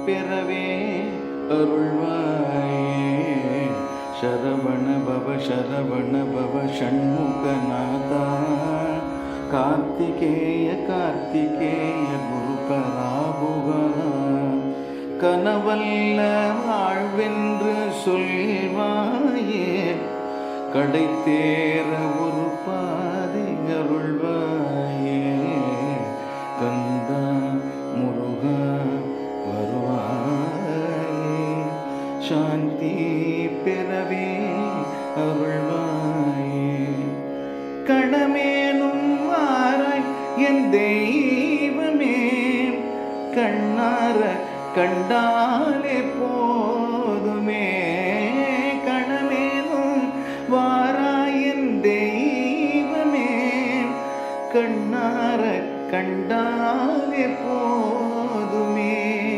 பெறவே அருள்வாயே சரவண பவ சரவண பவ ஷண்முகநாதா கார்த்திகேய கார்த்திகேய குரு பராபுகா கனவல்ல வாழ்வென்று சொல்வாயே கடை தேர ஒரு பாதை அருள்வாயே கந்தா முருகா வருவாயே சாந்தி பெறவே அருள்வாயே கணமேனும் ஆராய் என் தெய்வமே கண்ணார கண்டாலே போதுமே கணமேனும் வாராயன் தெய்வமே கண்ணார கண்டாலே போதுமே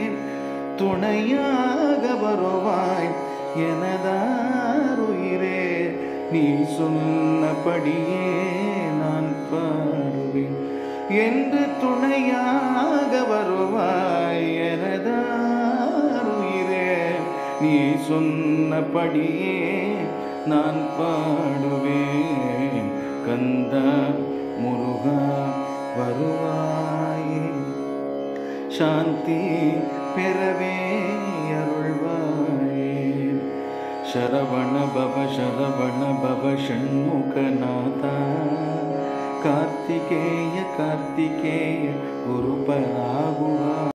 துணையாக வருவாய் எனதாருயிரே நீ சொன்னபடியே நான் பாடுவேன் என்று துணையாக வருவாய் எனதாருயிரே நீ சொன்னபடியே நான் பாடுவேன் கந்தா முருகா வருவாயே சாந்தி பெறவே அருள்வாயே ಶರವಣ ಭವ ಶರವಣ ಭವ ಷಣ್ಮುಖನಾಥ ಕಾರ್ತಿಕೇಯ ಕಾರ್ತಿಕೇಯ ಗುರುಪರಾಗುವ